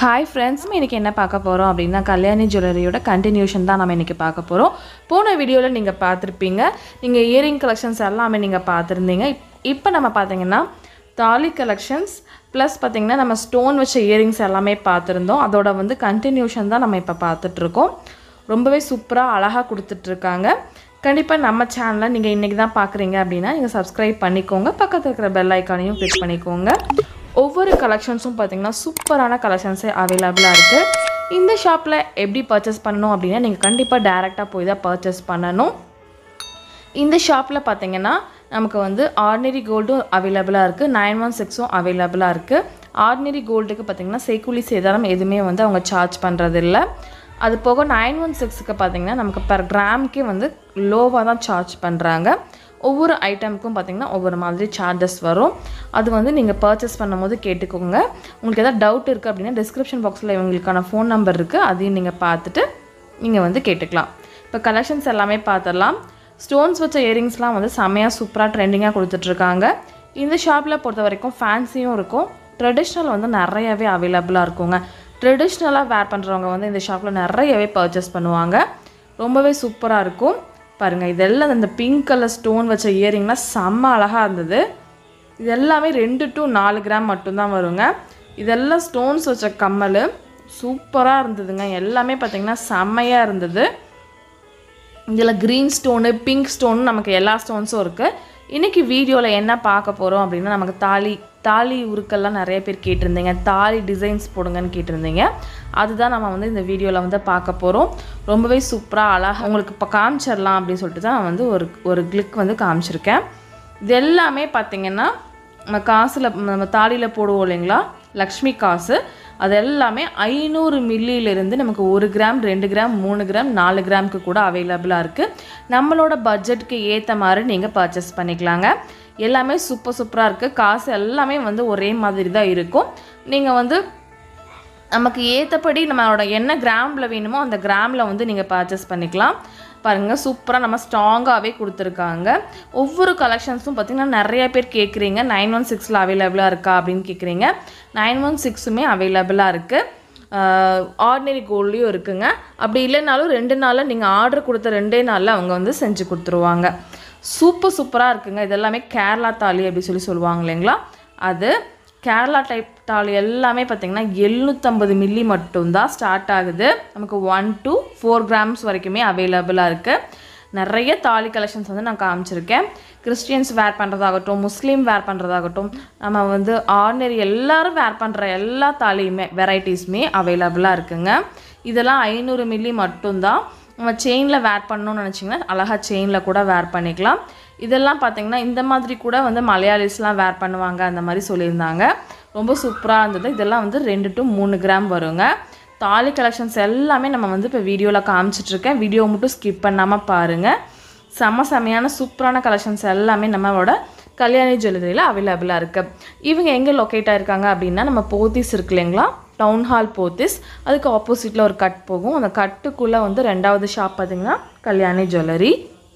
hi friends இன்றைக்கி என்ன பார்க்க போகிறோம் அப்படின்னா கல்யாணி ஜுவல்லரியோட கண்டினியூஷன் தான் நம்ம இன்றைக்கி பார்க்க போகிறோம் போன வீடியோவில் நீங்கள் பார்த்துருப்பீங்க நீங்கள் இயரிங் கலெக்ஷன்ஸ் எல்லாமே நீங்கள் பார்த்துருந்தீங்க இப்போ நம்ம பார்த்தீங்கன்னா தாலி கலெக்ஷன்ஸ் ப்ளஸ் பார்த்தீங்கன்னா நம்ம ஸ்டோன் வச்ச இயரிங்ஸ் எல்லாமே பார்த்துருந்தோம் அதோட வந்து கண்டினியூஷன் தான் நம்ம இப்போ பார்த்துட்ருக்கோம் ரொம்பவே சூப்பராக அழகாக கொடுத்துட்ருக்காங்க கண்டிப்பாக நம்ம சேனலை நீங்கள் இன்றைக்கி தான் பார்க்குறீங்க அப்படின்னா நீங்கள் சப்ஸ்கிரைப் பண்ணிக்கோங்க பக்கத்தில் இருக்கிற பெல் ஐக்கானையும் கிளிக் பண்ணிக்கோங்க ஒவ்வொரு கலெக்ஷன்ஸும் பார்த்தீங்கன்னா சூப்பரான கலெக்ஷன்ஸே அவைலபிளாக இருக்குது இந்த ஷாப்பில் எப்படி பர்ச்சேஸ் பண்ணணும் அப்படின்னா நீங்கள் கண்டிப்பாக டேரெக்டாக போய் தான் பர்ச்சேஸ் பண்ணணும் இந்த ஷாப்பில் பார்த்தீங்கன்னா நமக்கு வந்து ஆர்டினரி கோல்டும் அவைலபிளாக இருக்குது நைன் ஒன் சிக்ஸும் அவைலபிளாக இருக்குது ஆர்டினரி கோல்டுக்கு பார்த்தீங்கன்னா செய்கூலி சேதாரம் எதுவுமே வந்து அவங்க சார்ஜ் பண்ணுறதில்ல அது போக நைன் ஒன் சிக்ஸுக்கு பார்த்தீங்கன்னா நமக்கு பெர் கிராமுக்கே வந்து லோவாக தான் சார்ஜ் பண்ணுறாங்க ஒவ்வொரு ஐட்டமுக்கும் பார்த்தீங்கன்னா ஒவ்வொரு மாதிரி சார்ஜஸ் வரும் அது வந்து நீங்கள் பர்ச்சேஸ் பண்ணும்போது கேட்டுக்கோங்க உங்களுக்கு எதாவது டவுட் இருக்குது அப்படின்னா டிஸ்கிரிப்ஷன் பாக்ஸில் இவங்களுக்கான ஃபோன் நம்பர் இருக்குது அதையும் நீங்கள் பார்த்துட்டு நீங்கள் வந்து கேட்டுக்கலாம் இப்போ கலெக்ஷன்ஸ் எல்லாமே பார்த்துடலாம் ஸ்டோன்ஸ் வச்ச இயரிங்ஸ்லாம் வந்து செம்மையாக சூப்பராக ட்ரெண்டிங்காக கொடுத்துட்ருக்காங்க இந்த ஷாப்பில் பொறுத்த வரைக்கும் ஃபேன்சியும் இருக்கும் ட்ரெடிஷ்னல் வந்து நிறையவே அவைலபிளாக இருக்குங்க ட்ரெடிஷ்னலாக வேர் பண்ணுறவங்க வந்து இந்த ஷாப்பில் நிறையவே பர்ச்சேஸ் பண்ணுவாங்க ரொம்பவே சூப்பராக இருக்கும் பாருங்கள் இதெல்லாம் இந்த பிங்க் கலர் ஸ்டோன் வச்ச இயரிங்லாம் செம்ம அழகாக இருந்தது இது எல்லாமே ரெண்டு டு நாலு கிராம் மட்டும்தான் வருங்க இதெல்லாம் ஸ்டோன்ஸ் வச்ச கம்மல் சூப்பராக இருந்ததுங்க எல்லாமே பார்த்திங்கன்னா செம்மையாக இருந்தது இதில் க்ரீன் ஸ்டோனு பிங்க் ஸ்டோனு நமக்கு எல்லா ஸ்டோன்ஸும் இருக்குது இன்றைக்கி வீடியோவில் என்ன பார்க்க போகிறோம் அப்படின்னா நமக்கு தாலி தாலி உருக்கெல்லாம் நிறைய பேர் கேட்டிருந்தீங்க தாலி டிசைன்ஸ் போடுங்கன்னு கேட்டிருந்தீங்க அதுதான் நம்ம வந்து இந்த வீடியோவில் வந்து பார்க்க போகிறோம் ரொம்பவே சூப்பராக அழகாக உங்களுக்கு இப்போ காமிச்சிடலாம் அப்படின்னு சொல்லிட்டு தான் நான் வந்து ஒரு ஒரு கிளிக் வந்து காமிச்சிருக்கேன் இது எல்லாமே பார்த்திங்கன்னா நம்ம காசில் நம்ம தாலியில் போடுவோம் இல்லைங்களா லக்ஷ்மி காசு அது எல்லாமே ஐநூறு மில்லியிலிருந்து நமக்கு ஒரு கிராம் ரெண்டு கிராம் மூணு கிராம் நாலு கிராமுக்கு கூட அவைலபிளாக இருக்குது நம்மளோட பட்ஜெட்டுக்கு ஏற்ற மாதிரி நீங்கள் பர்ச்சேஸ் பண்ணிக்கலாங்க எல்லாமே சூப்பர் சூப்பராக இருக்குது காசு எல்லாமே வந்து ஒரே மாதிரி தான் இருக்கும் நீங்கள் வந்து நமக்கு ஏற்றபடி நம்மளோட என்ன கிராமில் வேணுமோ அந்த கிராமில் வந்து நீங்கள் பர்ச்சேஸ் பண்ணிக்கலாம் பாருங்கள் சூப்பராக நம்ம ஸ்ட்ராங்காகவே கொடுத்துருக்காங்க ஒவ்வொரு கலெக்ஷன்ஸும் பார்த்திங்கன்னா நிறைய பேர் கேட்குறீங்க நைன் ஒன் சிக்ஸில் அவைலபிளாக இருக்கா அப்படின்னு கேட்குறீங்க நைன் ஒன் சிக்ஸுமே அவைலபிளாக இருக்குது ஆர்டினரி கோல்ட்லேயும் இருக்குங்க அப்படி இல்லைனாலும் ரெண்டு நாளில் நீங்கள் ஆர்டர் கொடுத்த ரெண்டே நாளில் அவங்க வந்து செஞ்சு கொடுத்துருவாங்க சூப்பர் சூப்பராக இருக்குங்க இதெல்லாமே கேரளா தாலி அப்படி சொல்லி சொல்லுவாங்க இல்லைங்களா அது கேரளா டைப் தாலி எல்லாமே பார்த்திங்கன்னா எழுநூற்றம்பது மில்லி மட்டும்தான் ஸ்டார்ட் ஆகுது நமக்கு ஒன் டு ஃபோர் கிராம்ஸ் வரைக்குமே அவைலபிளாக இருக்குது நிறைய தாலி கலெக்ஷன்ஸ் வந்து நான் காமிச்சிருக்கேன் கிறிஸ்டியன்ஸ் வேர் பண்ணுறதாகட்டும் முஸ்லீம் வேர் பண்ணுறதாகட்டும் நம்ம வந்து ஆர்டினரி எல்லாரும் வேர் பண்ணுற எல்லா தாலியுமே வெரைட்டிஸுமே அவைலபிளாக இருக்குங்க இதெல்லாம் ஐநூறு மில்லி மட்டும்தான் நம்ம செயினில் வேர் பண்ணணும்னு நினச்சிங்கன்னா அழகாக செயினில் கூட வேர் பண்ணிக்கலாம் இதெல்லாம் பார்த்திங்கன்னா இந்த மாதிரி கூட வந்து மலையாளிஸ்லாம் வேர் பண்ணுவாங்க அந்த மாதிரி சொல்லியிருந்தாங்க ரொம்ப சூப்பராக இருந்தது இதெல்லாம் வந்து ரெண்டு டு மூணு கிராம் வருங்க தாலி கலெக்ஷன்ஸ் எல்லாமே நம்ம வந்து இப்போ வீடியோவில் காமிச்சிட்ருக்கேன் வீடியோ மட்டும் ஸ்கிப் பண்ணாமல் பாருங்கள் செம்ம செம்மையான சூப்பரான கலெக்ஷன்ஸ் எல்லாமே நம்மளோட கல்யாணி ஜுவல்லரியில் அவைலபிளாக இருக்குது இவங்க எங்கே லொக்கேட் ஆயிருக்காங்க அப்படின்னா நம்ம போத்தீஸ் இருக்கு இல்லைங்களா டவுன் ஹால் போத்திஸ் அதுக்கு ஆப்போசிட்டில் ஒரு கட் போகும் அந்த கட்டுக்குள்ளே வந்து ரெண்டாவது ஷாப் பார்த்திங்கன்னா கல்யாணி ஜுவல்லரி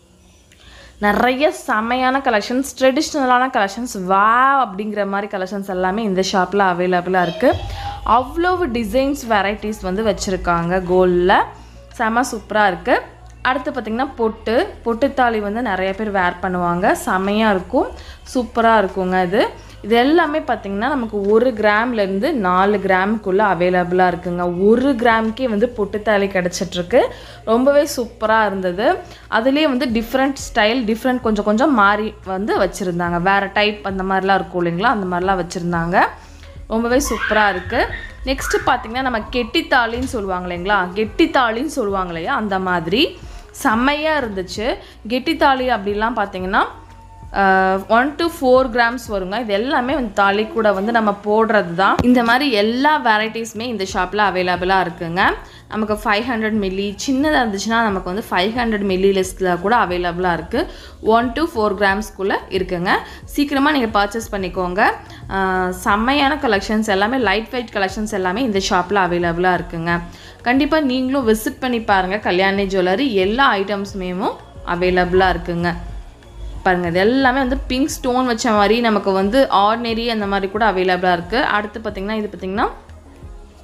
நிறைய செமையான கலெக்ஷன்ஸ் ட்ரெடிஷ்னலான கலெக்ஷன்ஸ் வா அப்படிங்கிற மாதிரி கலெக்ஷன்ஸ் எல்லாமே இந்த ஷாப்பில் அவைலபிளாக இருக்குது அவ்வளவு டிசைன்ஸ் வெரைட்டிஸ் வந்து வச்சுருக்காங்க கோல்டில் செம சூப்பராக இருக்குது அடுத்து பார்த்திங்கன்னா பொட்டு பொட்டுத்தாலி வந்து நிறைய பேர் வேர் பண்ணுவாங்க செமையாக இருக்கும் சூப்பராக இருக்குங்க இது இது எல்லாமே பார்த்திங்கன்னா நமக்கு ஒரு கிராம்லேருந்து நாலு கிராமுக்குள்ளே அவைலபிளாக இருக்குங்க ஒரு கிராமுக்கே வந்து பொட்டுத்தாலி கிடச்சிட்ருக்கு ரொம்பவே சூப்பராக இருந்தது அதுலேயே வந்து டிஃப்ரெண்ட் ஸ்டைல் டிஃப்ரெண்ட் கொஞ்சம் கொஞ்சம் மாறி வந்து வச்சுருந்தாங்க வேறு டைப் அந்த மாதிரிலாம் இருக்கும் இல்லைங்களா அந்த மாதிரிலாம் வச்சுருந்தாங்க ரொம்பவே சூப்பராக இருக்குது நெக்ஸ்ட்டு பார்த்திங்கன்னா நம்ம கெட்டித்தாளின்னு சொல்லுவாங்க இல்லைங்களா கெட்டித்தாளின்னு சொல்லுவாங்க இல்லையா அந்த மாதிரி செம்மையாக இருந்துச்சு கெட்டித்தாளி அப்படிலாம் பார்த்திங்கன்னா ஒன் டு ஃபோர் கிராம்ஸ் வருங்க இது எல்லாமே வந்து தாலி கூட வந்து நம்ம போடுறது தான் இந்த மாதிரி எல்லா வெரைட்டிஸுமே இந்த ஷாப்பில் அவைலபிளாக இருக்குங்க நமக்கு ஃபைவ் ஹண்ட்ரட் மில்லி சின்னதாக இருந்துச்சுன்னா நமக்கு வந்து ஃபைவ் ஹண்ட்ரட் மில்லி லிஸ்ட்டில் கூட அவைலபிளாக இருக்குது ஒன் டு ஃபோர் கிராம்ஸ்க்குள்ளே இருக்குங்க சீக்கிரமாக நீங்கள் பர்ச்சேஸ் பண்ணிக்கோங்க செம்மையான கலெக்ஷன்ஸ் எல்லாமே லைட் வெயிட் கலெக்ஷன்ஸ் எல்லாமே இந்த ஷாப்பில் அவைலபிளாக இருக்குங்க கண்டிப்பாக நீங்களும் விசிட் பண்ணி பாருங்கள் கல்யாணி ஜுவல்லரி எல்லா ஐட்டம்ஸுமேவும் அவைலபிளாக இருக்குங்க பாருங்கள் இது எல்லாமே வந்து பிங்க் ஸ்டோன் வச்ச மாதிரி நமக்கு வந்து ஆர்டினரி அந்த மாதிரி கூட அவைலபிளாக இருக்குது அடுத்து பார்த்திங்கன்னா இது பார்த்திங்கன்னா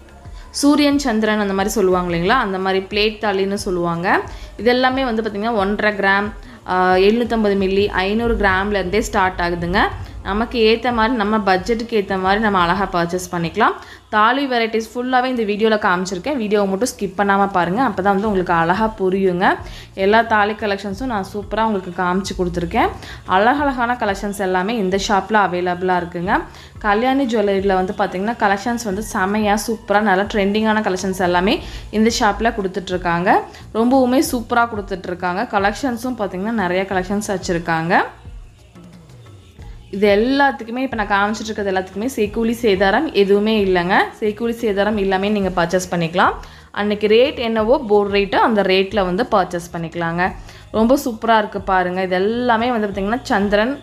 சூரியன் சந்திரன் அந்த மாதிரி சொல்லுவாங்க இல்லைங்களா அந்த மாதிரி பிளேட் தாலின்னு சொல்லுவாங்க இது எல்லாமே வந்து பார்த்திங்கன்னா ஒன்றரை கிராம் எழுநூற்றம்பது மில்லி ஐநூறு கிராம்லேருந்தே ஸ்டார்ட் ஆகுதுங்க நமக்கு ஏற்ற மாதிரி நம்ம பட்ஜெட்டுக்கு ஏற்ற மாதிரி நம்ம அழகாக பர்ச்சேஸ் பண்ணிக்கலாம் தாலி வெரைட்டிஸ் ஃபுல்லாகவே இந்த வீடியோவில் காமிச்சிருக்கேன் வீடியோவை மட்டும் ஸ்கிப் பண்ணாமல் பாருங்கள் அப்போ தான் வந்து உங்களுக்கு அழகாக புரியுங்க எல்லா தாலி கலெக்ஷன்ஸும் நான் சூப்பராக உங்களுக்கு காமிச்சு கொடுத்துருக்கேன் அழகழகான கலெக்ஷன்ஸ் எல்லாமே இந்த ஷாப்பில் அவைலபிளாக இருக்குங்க கல்யாணி ஜுவல்லரியில் வந்து பார்த்திங்கன்னா கலெக்ஷன்ஸ் வந்து செமையாக சூப்பராக நல்லா ட்ரெண்டிங்கான கலெக்ஷன்ஸ் எல்லாமே இந்த ஷாப்பில் கொடுத்துட்ருக்காங்க ரொம்பவுமே சூப்பராக கொடுத்துட்ருக்காங்க கலெக்ஷன்ஸும் பார்த்திங்கன்னா நிறைய கலெக்ஷன்ஸ் வச்சுருக்காங்க இது எல்லாத்துக்குமே இப்போ நான் காமிச்சிட்டு இருக்கிறது எல்லாத்துக்குமே செய்கூலி சேதாரம் எதுவுமே இல்லைங்க செய்கூலி சேதாரம் எல்லாமே நீங்கள் பர்ச்சேஸ் பண்ணிக்கலாம் அன்னைக்கு ரேட் என்னவோ போர்ட் ரேட்டு அந்த ரேட்டில் வந்து பர்ச்சேஸ் பண்ணிக்கலாங்க ரொம்ப சூப்பராக இருக்குது பாருங்கள் இது எல்லாமே வந்து பார்த்திங்கன்னா சந்திரன்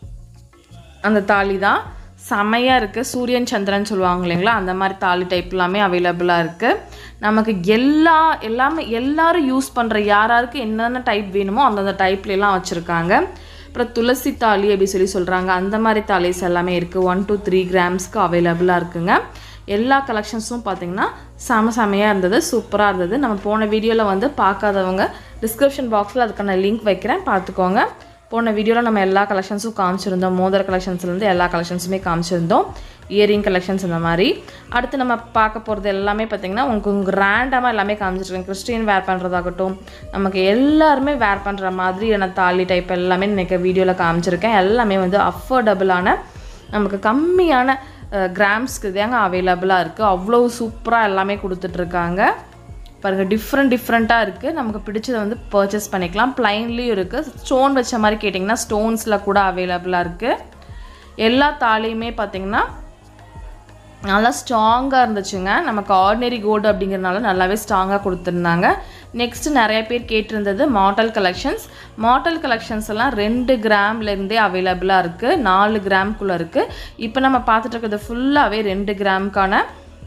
அந்த தாலி தான் செமையாக இருக்குது சூரியன் சந்திரன் சொல்லுவாங்க இல்லைங்களா அந்த மாதிரி தாலி டைப் எல்லாமே அவைலபிளாக இருக்குது நமக்கு எல்லா எல்லாமே எல்லாரும் யூஸ் பண்ணுற யாராருக்கு என்னென்ன டைப் வேணுமோ அந்தந்த டைப்லலாம் வச்சுருக்காங்க அப்புறம் துளசி தாலி அப்படி சொல்லி சொல்கிறாங்க அந்த மாதிரி தாலிஸ் எல்லாமே இருக்குது ஒன் to த்ரீ கிராம்ஸ்க்கு அவைலபிளாக இருக்குங்க எல்லா கலெக்ஷன்ஸும் பார்த்தீங்கன்னா செம செமையாக இருந்தது சூப்பராக இருந்தது நம்ம போன வீடியோவில் வந்து பார்க்காதவங்க டிஸ்கிரிப்ஷன் பாக்ஸில் அதுக்கான லிங்க் வைக்கிறேன் பார்த்துக்கோங்க போன வீடியோவில் நம்ம எல்லா கலெக்ஷன்ஸும் காமிச்சிருந்தோம் மோதிர கலெக்ஷன்ஸ்லேருந்து எல்லா கலெக்ஷன்ஸுமே காமிச்சிருந்தோம் இயரிங் கலெக்ஷன்ஸ் இந்த மாதிரி அடுத்து நம்ம பார்க்க போகிறது எல்லாமே பார்த்திங்கன்னா உங்களுக்கு ரேண்டமாக எல்லாமே காமிச்சிருக்கேன் கிறிஸ்டியன் வேர் பண்ணுறதாகட்டும் நமக்கு எல்லாருமே வேர் பண்ணுற மாதிரியான தாலி டைப் எல்லாமே இன்னைக்கு வீடியோவில் காமிச்சிருக்கேன் எல்லாமே வந்து அஃபோர்டபுளான நமக்கு கம்மியான கிராம்ஸ்க்கு தாங்க அவைலபிளாக இருக்குது அவ்வளோ சூப்பராக எல்லாமே கொடுத்துட்ருக்காங்க பாருங்கள் டிஃப்ரெண்ட் டிஃப்ரெண்ட்டாக இருக்குது நமக்கு பிடிச்சதை வந்து பர்ச்சேஸ் பண்ணிக்கலாம் ப்ளைன்லேயும் இருக்குது ஸ்டோன் வச்ச மாதிரி கேட்டிங்கன்னா ஸ்டோன்ஸில் கூட அவைலபிளாக இருக்குது எல்லா தாலியுமே பார்த்திங்கன்னா நல்லா ஸ்ட்ராங்காக இருந்துச்சுங்க நமக்கு ஆர்டினரி கோல்டு அப்படிங்கிறனால நல்லாவே ஸ்ட்ராங்காக கொடுத்துருந்தாங்க நெக்ஸ்ட்டு நிறைய பேர் கேட்டிருந்தது மாடல் கலெக்ஷன்ஸ் மாடல் கலெக்ஷன்ஸ் எல்லாம் ரெண்டு கிராம்லேருந்தே அவைலபிளாக இருக்குது நாலு கிராம்குள்ளே இருக்குது இப்போ நம்ம பார்த்துட்டு இருக்கிறது ஃபுல்லாகவே ரெண்டு கிராமுக்கான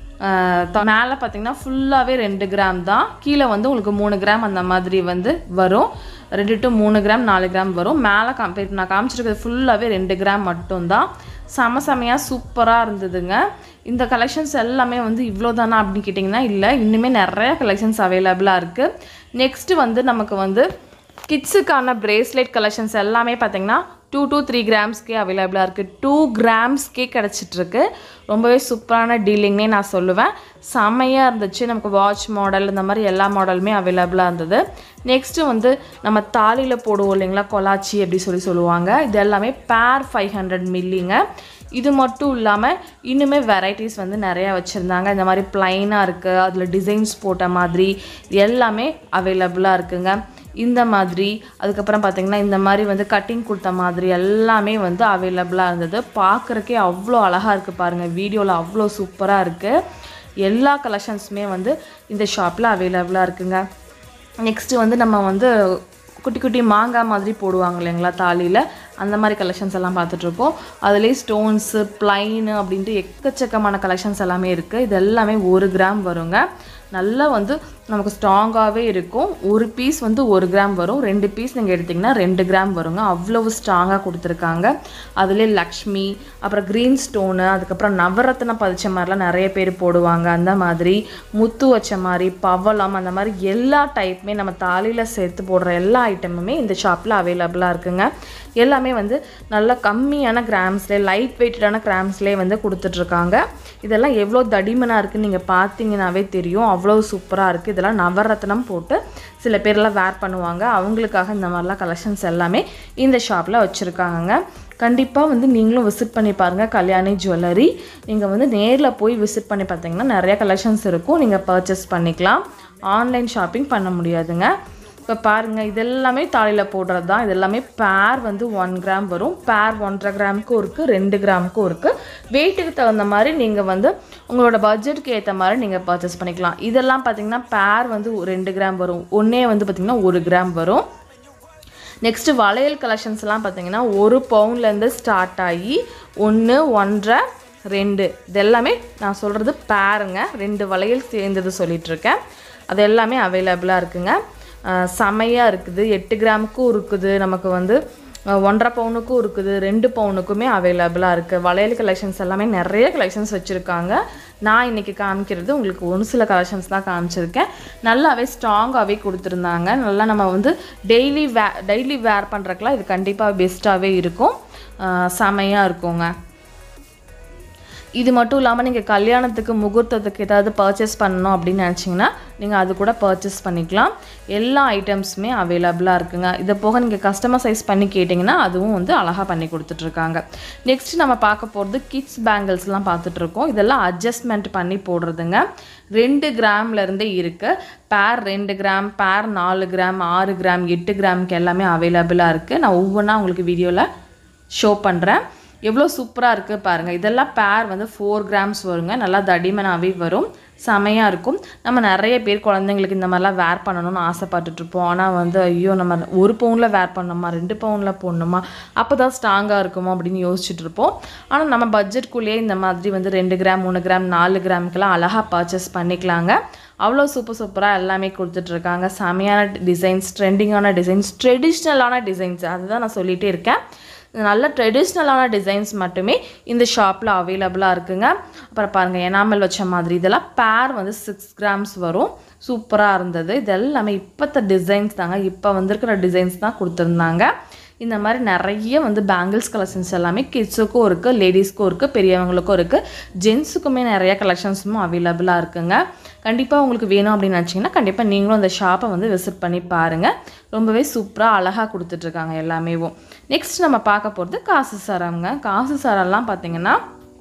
மேலே பார்த்தீங்கன்னா ஃபுல்லாகவே ரெண்டு கிராம் தான் கீழே வந்து உங்களுக்கு மூணு கிராம் அந்த மாதிரி வந்து வரும் ரெண்டு டு மூணு கிராம் நாலு கிராம் வரும் மேலே காம்பேர் நான் காமிச்சிருக்கிறது ஃபுல்லாகவே ரெண்டு கிராம் மட்டும்தான் செம செமையாக சூப்பராக இருந்ததுங்க இந்த கலெக்ஷன்ஸ் எல்லாமே வந்து இவ்வளோ தானா அப்படின்னு கேட்டிங்கன்னா இல்லை இன்னுமே நிறைய கலெக்ஷன்ஸ் அவைலபிளாக இருக்குது நெக்ஸ்ட்டு வந்து நமக்கு வந்து கிட்ஸுக்கான பிரேஸ்லெட் கலெக்ஷன்ஸ் எல்லாமே பார்த்தீங்கன்னா டூ டூ த்ரீ கிராம்ஸ்க்கே அவைலபிளாக இருக்குது டூ கிராம்ஸ்க்கே கிடச்சிட்ருக்கு ரொம்பவே சூப்பரான டீலிங்னே நான் சொல்லுவேன் செம்மையாக இருந்துச்சு நமக்கு வாட்ச் மாடல் இந்த மாதிரி எல்லா மாடலுமே அவைலபிளாக இருந்தது நெக்ஸ்ட்டு வந்து நம்ம தாலியில் போடுவோம் இல்லைங்களா கொலாச்சி அப்படி சொல்லி சொல்லுவாங்க இது எல்லாமே பேர் ஃபைவ் ஹண்ட்ரட் மில்லிங்க இது மட்டும் இல்லாமல் இன்னுமே வெரைட்டிஸ் வந்து நிறையா வச்சுருந்தாங்க இந்த மாதிரி ப்ளைனாக இருக்குது அதில் டிசைன்ஸ் போட்ட மாதிரி இது எல்லாமே அவைலபிளாக இருக்குங்க இந்த மாதிரி அதுக்கப்புறம் பார்த்திங்கன்னா இந்த மாதிரி வந்து கட்டிங் கொடுத்த மாதிரி எல்லாமே வந்து அவைலபிளாக இருந்தது பார்க்குறக்கே அவ்வளோ அழகாக இருக்குது பாருங்கள் வீடியோவில் அவ்வளோ சூப்பராக இருக்குது எல்லா கலெக்ஷன்ஸுமே வந்து இந்த ஷாப்பில் அவைலபிளாக இருக்குங்க நெக்ஸ்ட்டு வந்து நம்ம வந்து குட்டி குட்டி மாங்காய் மாதிரி போடுவாங்க இல்லைங்களா தாலியில் அந்த மாதிரி கலெக்ஷன்ஸ் எல்லாம் பார்த்துட்ருக்கோம் அதுலேயே ஸ்டோன்ஸு ப்ளைனு அப்படின்ட்டு எக்கச்சக்கமான கலெக்ஷன்ஸ் எல்லாமே இருக்குது இது எல்லாமே ஒரு கிராம் வருங்க நல்லா வந்து நமக்கு ஸ்ட்ராங்காகவே இருக்கும் ஒரு பீஸ் வந்து ஒரு கிராம் வரும் ரெண்டு பீஸ் நீங்கள் எடுத்திங்கன்னா ரெண்டு கிராம் வருங்க அவ்வளவு ஸ்ட்ராங்காக கொடுத்துருக்காங்க அதுலேயே லக்ஷ்மி அப்புறம் க்ரீன் ஸ்டோனு அதுக்கப்புறம் நவரத்ன பதிச்ச மாதிரிலாம் நிறைய பேர் போடுவாங்க அந்த மாதிரி முத்து வச்ச மாதிரி பவளம் அந்த மாதிரி எல்லா டைப்புமே நம்ம தாலியில் சேர்த்து போடுற எல்லா ஐட்டமுமே இந்த ஷாப்பில் அவைலபிளாக இருக்குங்க எல்லாமே வந்து நல்ல கம்மியான கிராம்ஸ்லேயே லைட் வெயிட்டடான கிராம்ஸ்லேயே வந்து கொடுத்துட்ருக்காங்க இதெல்லாம் எவ்வளோ தடிமனாக இருக்குன்னு நீங்கள் பார்த்தீங்கன்னாவே தெரியும் அவ்வளோ சூப்பராக இருக்குது இதெல்லாம் நவரத்னம் போட்டு சில பேர்லாம் வேர் பண்ணுவாங்க அவங்களுக்காக இந்த மாதிரிலாம் கலெக்ஷன்ஸ் எல்லாமே இந்த ஷாப்பில் வச்சுருக்காங்க கண்டிப்பாக வந்து நீங்களும் விசிட் பண்ணி பாருங்கள் கல்யாணி ஜுவல்லரி நீங்கள் வந்து நேரில் போய் விசிட் பண்ணி பார்த்தீங்கன்னா நிறைய கலெக்ஷன்ஸ் இருக்கும் நீங்கள் பர்ச்சேஸ் பண்ணிக்கலாம் ஆன்லைன் ஷாப்பிங் பண்ண முடியாதுங்க இப்போ பாருங்கள் இதெல்லாமே தாலியில் போடுறது தான் இது எல்லாமே பேர் வந்து ஒன் கிராம் வரும் பேர் ஒன்றரை கிராமுக்கும் இருக்குது ரெண்டு கிராமுக்கும் இருக்குது வெயிட்டுக்கு தகுந்த மாதிரி நீங்கள் வந்து உங்களோட பட்ஜெட்டுக்கு ஏற்ற மாதிரி நீங்கள் பர்ச்சேஸ் பண்ணிக்கலாம் இதெல்லாம் பார்த்தீங்கன்னா பேர் வந்து ரெண்டு கிராம் வரும் ஒன்றே வந்து பார்த்திங்கன்னா ஒரு கிராம் வரும் நெக்ஸ்ட்டு வளையல் கலெக்ஷன்ஸ்லாம் பார்த்தீங்கன்னா ஒரு பவுன்லேருந்து ஸ்டார்ட் ஆகி ஒன்று ஒன்றரை ரெண்டு இது எல்லாமே நான் சொல்கிறது பேருங்க ரெண்டு வளையல் சேர்ந்தது சொல்லிகிட்ருக்கேன் அது எல்லாமே அவைலபிளாக இருக்குங்க செமையாக இருக்குது எட்டு கிராமுக்கும் இருக்குது நமக்கு வந்து அஹ் ஒன்றரை பவுனுக்கும் இருக்குது ரெண்டு பவுனுக்குமே அவைலபிளாக இருக்குது வளையல் கலெக்ஷன்ஸ் எல்லாமே நிறைய கலெக்ஷன்ஸ் வச்சுருக்காங்க நான் இன்றைக்கி காமிக்கிறது உங்களுக்கு ஒரு சில கலெக்ஷன்ஸ் தான் காமிச்சிருக்கேன் நல்லாவே ஸ்ட்ராங்காகவே கொடுத்துருந்தாங்க நல்லா நம்ம வந்து டெய்லி வே டெய்லி வேர் பண்ணுறக்கெலாம் இது கண்டிப்பாக பெஸ்ட்டாகவே இருக்கும் அஹ் செமையாக இருக்குங்க இது மட்டும் இல்லாமல் நீங்கள் கல்யாணத்துக்கு முகூர்த்தத்துக்கு ஏதாவது பர்ச்சேஸ் பண்ணணும் அப்படின்னு நினச்சிங்கன்னா நீங்கள் அது கூட பர்ச்சேஸ் பண்ணிக்கலாம் எல்லா ஐட்டம்ஸுமே அவைலபிளாக இருக்குங்க இதை போக நீங்கள் கஸ்டமைசைஸ் பண்ணி கேட்டிங்கன்னா அதுவும் வந்து அழகாக பண்ணி கொடுத்துட்ருக்காங்க நெக்ஸ்ட் நம்ம பார்க்க போகிறது கிட்ஸ் பேங்கிள்ஸ்லாம் பார்த்துட்ருக்கோம் இதெல்லாம் அட்ஜஸ்ட்மெண்ட் பண்ணி போடுறதுங்க ரெண்டு கிராம்லேருந்தே இருக்குது பேர் ரெண்டு கிராம் பேர் நாலு கிராம் ஆறு கிராம் எட்டு கிராமுக்கு எல்லாமே அவைலபிளாக இருக்குது நான் ஒவ்வொன்றா உங்களுக்கு வீடியோவில் ஷோ பண்ணுறேன் எவ்வளோ சூப்பராக இருக்குது பாருங்கள் இதெல்லாம் பேர் வந்து ஃபோர் கிராம்ஸ் வருங்க நல்லா தடிமனாகவே வரும் செமையாக இருக்கும் நம்ம நிறைய பேர் குழந்தைங்களுக்கு இந்த மாதிரிலாம் வேர் பண்ணணும்னு ஆசைப்பட்டுட்ருப்போம் ஆனால் வந்து ஐயோ நம்ம ஒரு பவுனில் வேர் பண்ணணுமா ரெண்டு பவுனில் போடணுமா அப்போ தான் ஸ்ட்ராங்காக இருக்குமோ அப்படின்னு யோசிச்சுட்டு இருப்போம் ஆனால் நம்ம பட்ஜெட்குள்ளேயே இந்த மாதிரி வந்து ரெண்டு கிராம் மூணு கிராம் நாலு கிராமுக்கெல்லாம் அழகாக பர்ச்சேஸ் பண்ணிக்கலாங்க அவ்வளோ சூப்பர் சூப்பராக எல்லாமே கொடுத்துட்ருக்காங்க செமையான டிசைன்ஸ் ட்ரெண்டிங்கான டிசைன்ஸ் ட்ரெடிஷ்னலான டிசைன்ஸ் அதுதான் நான் சொல்லிகிட்டே இருக்கேன் நல்ல ட்ரெடிஷ்னலான டிசைன்ஸ் மட்டுமே இந்த ஷாப்பில் அவைலபிளாக இருக்குங்க அப்புறம் பாருங்கள் எனாமல் வச்ச மாதிரி இதெல்லாம் பேர் வந்து சிக்ஸ் கிராம்ஸ் வரும் சூப்பராக இருந்தது இது எல்லாமே இப்போத்த டிசைன்ஸ் தாங்க இப்போ வந்திருக்கிற டிசைன்ஸ் தான் கொடுத்துருந்தாங்க இந்த மாதிரி நிறைய வந்து பேங்கிள்ஸ் கலெக்ஷன்ஸ் எல்லாமே கிட்ஸுக்கும் இருக்குது லேடிஸ்க்கும் இருக்குது பெரியவங்களுக்கும் இருக்குது ஜென்ஸுக்குமே நிறைய கலெக்ஷன்ஸும் அவைலபிளாக இருக்குங்க கண்டிப்பாக உங்களுக்கு வேணும் அப்படின்னு நினச்சிங்கன்னா கண்டிப்பாக நீங்களும் அந்த ஷாப்பை வந்து விசிட் பண்ணி பாருங்கள் ரொம்பவே சூப்பராக அழகாக கொடுத்துட்ருக்காங்க எல்லாமேவும் நெக்ஸ்ட் நம்ம பார்க்க போகிறது காசு சரம்ங்க காசு சரம்லாம் பார்த்தீங்கன்னா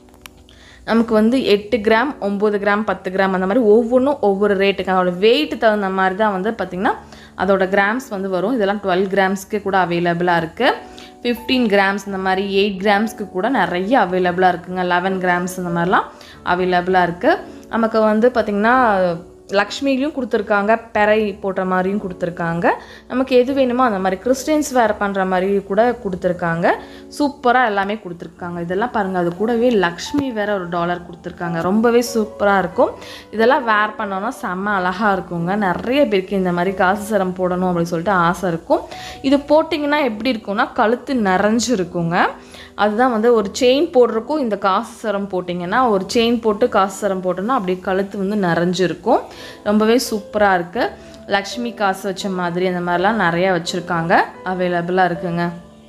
நமக்கு வந்து எட்டு கிராம் ஒம்பது கிராம் பத்து கிராம் அந்த மாதிரி ஒவ்வொன்றும் ஒவ்வொரு ரேட்டுக்கு அதோட வெயிட் தகுந்த மாதிரி தான் வந்து பார்த்திங்கன்னா அதோட கிராம்ஸ் வந்து வரும் இதெல்லாம் டுவெல் கிராம்ஸ்க்கு கூட அவைலபிளாக இருக்குது ஃபிஃப்டீன் கிராம்ஸ் இந்த மாதிரி எயிட் கிராம்ஸ்க்கு கூட நிறைய அவைலபிளாக இருக்குங்க லெவன் கிராம்ஸ் இந்த மாதிரிலாம் அவைலபிளாக இருக்குது நமக்கு வந்து பார்த்திங்கன்னா லக்ஷ்மிலையும் கொடுத்துருக்காங்க பெறை போட்ட மாதிரியும் கொடுத்துருக்காங்க நமக்கு எது வேணுமோ அந்த மாதிரி கிறிஸ்டியன்ஸ் வேர் பண்ணுற மாதிரி கூட கொடுத்துருக்காங்க சூப்பராக எல்லாமே கொடுத்துருக்காங்க இதெல்லாம் பாருங்கள் அது கூடவே லக்ஷ்மி வேற ஒரு டாலர் கொடுத்துருக்காங்க ரொம்பவே சூப்பராக இருக்கும் இதெல்லாம் வேர் பண்ணோன்னா செம்ம அழகாக இருக்குங்க நிறைய பேருக்கு இந்த மாதிரி காசு சரம் போடணும் அப்படின்னு சொல்லிட்டு ஆசை இருக்கும் இது போட்டிங்கன்னா எப்படி இருக்கும்னா கழுத்து நிறைஞ்சு இருக்குங்க அதுதான் வந்து ஒரு செயின் போடுறக்கும் இந்த காசு சரம் போட்டிங்கன்னா ஒரு செயின் போட்டு காசு சரம் போட்டோன்னா அப்படியே கழுத்து வந்து நிறைஞ்சு இருக்கும் ரொம்பவே சூப்பராக இருக்குது லக்ஷ்மி காசு வச்ச மாதிரி அந்த மாதிரிலாம் நிறையா வச்சுருக்காங்க அவைலபிளாக இருக்குங்க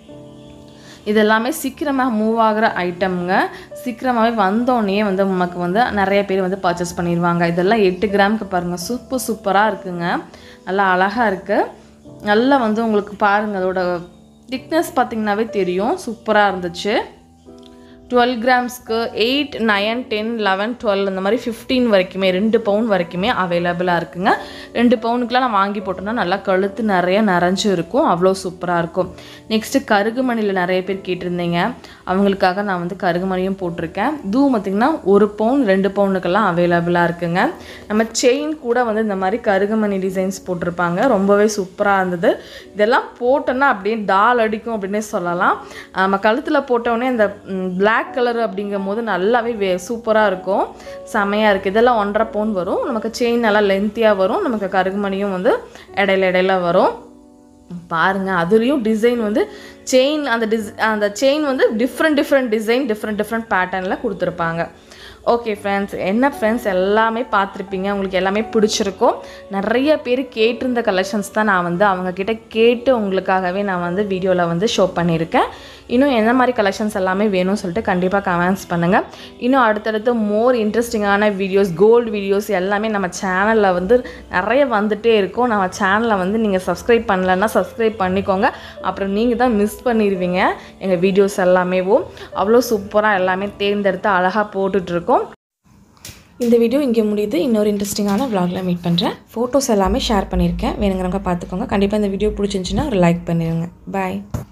இதெல்லாமே சீக்கிரமாக மூவ் ஆகிற ஐட்டம்ங்க சீக்கிரமாகவே வந்தோடனே வந்து நமக்கு வந்து நிறைய பேர் வந்து பர்ச்சேஸ் பண்ணிடுவாங்க இதெல்லாம் எட்டு கிராமுக்கு பாருங்கள் சூப்பர் சூப்பராக இருக்குங்க நல்லா அழகாக இருக்குது நல்லா வந்து உங்களுக்கு பாருங்கள் அதோட திக்னஸ் பார்த்திங்கனாவே தெரியும் சூப்பராக இருந்துச்சு டுவெல் கிராம்ஸ்க்கு eight nine ten eleven twelve அந்த மாதிரி ஃபிஃப்டீன் வரைக்குமே ரெண்டு பவுன் வரைக்குமே அவைலபிளாக இருக்குங்க ரெண்டு பவுனுக்குலாம் நான் வாங்கி போட்டோன்னா நல்லா கழுத்து நிறைய நிறைஞ்சு இருக்கும் அவ்வளோ சூப்பராக இருக்கும் நெக்ஸ்ட்டு கருகுமணியில் நிறைய பேர் கேட்டிருந்தீங்க அவங்களுக்காக நான் வந்து கருகுமணியும் போட்டிருக்கேன் இதுவும் பார்த்திங்கன்னா ஒரு பவுன் ரெண்டு பவுனுக்கெல்லாம் அவைலபிளாக இருக்குங்க நம்ம செயின் கூட வந்து இந்த மாதிரி கருகுமணி டிசைன்ஸ் போட்டிருப்பாங்க ரொம்பவே சூப்பராக இருந்தது இதெல்லாம் போட்டோன்னா அப்படியே டால் அடிக்கும் அப்படின்னே சொல்லலாம் நம்ம கழுத்தில் போட்டோடனே அந்த பிளாக் கலர் அப்படிங்கும் போது நல்லாவே வே சூப்பராக இருக்கும் செமையாக இருக்குது இதெல்லாம் ஒன்றரை பவுன் வரும் நமக்கு செயின் நல்லா லென்த்தியாக வரும் நமக்கு கருகுமணியும் வந்து இடையில இடையில வரும் பாருங்கள் அதுலேயும் டிசைன் வந்து செயின் அந்த டிஸ் அந்த செயின் வந்து different different design different different பேட்டர்னில் கொடுத்துருப்பாங்க ஓகே ஃப்ரெண்ட்ஸ் என்ன ஃப்ரெண்ட்ஸ் எல்லாமே பார்த்துருப்பீங்க உங்களுக்கு எல்லாமே பிடிச்சிருக்கும் நிறைய பேர் கேட்டிருந்த கலெக்ஷன்ஸ் தான் நான் வந்து அவங்கக்கிட்ட கேட்டு உங்களுக்காகவே நான் வந்து வீடியோவில் வந்து ஷோ பண்ணியிருக்கேன் இன்னும் என்ன மாதிரி கலெக்ஷன்ஸ் எல்லாமே வேணும்னு சொல்லிட்டு கண்டிப்பாக கமெண்ட்ஸ் பண்ணுங்கள் இன்னும் அடுத்தடுத்து மோர் இன்ட்ரெஸ்டிங்கான வீடியோஸ் கோல்டு வீடியோஸ் எல்லாமே நம்ம சேனலில் வந்து நிறைய வந்துட்டே இருக்கும் நம்ம சேனலை வந்து நீங்கள் சப்ஸ்கிரைப் பண்ணலன்னா சப்ஸ்கிரைப் பண்ணிக்கோங்க அப்புறம் நீங்கள் தான் மிஸ் பண்ணிடுவீங்க எங்கள் வீடியோஸ் எல்லாமேவும் அவ்வளோ சூப்பராக எல்லாமே தேர்ந்தெடுத்து அழகாக போட்டுட்ருக்கோம் இந்த வீடியோ இங்கே முடியுது இன்னொரு இன்ட்ரெஸ்டிங்கான vlogல மீட் பண்ணுறேன் ஃபோட்டோஸ் எல்லாமே ஷேர் பண்ணியிருக்கேன் வேணுங்கிறவங்க பார்த்துக்கோங்க கண்டிப்பாக இந்த வீடியோ பிடிச்சிருந்துச்சின்னா ஒரு லைக் பண்ணிடுங்க பாய்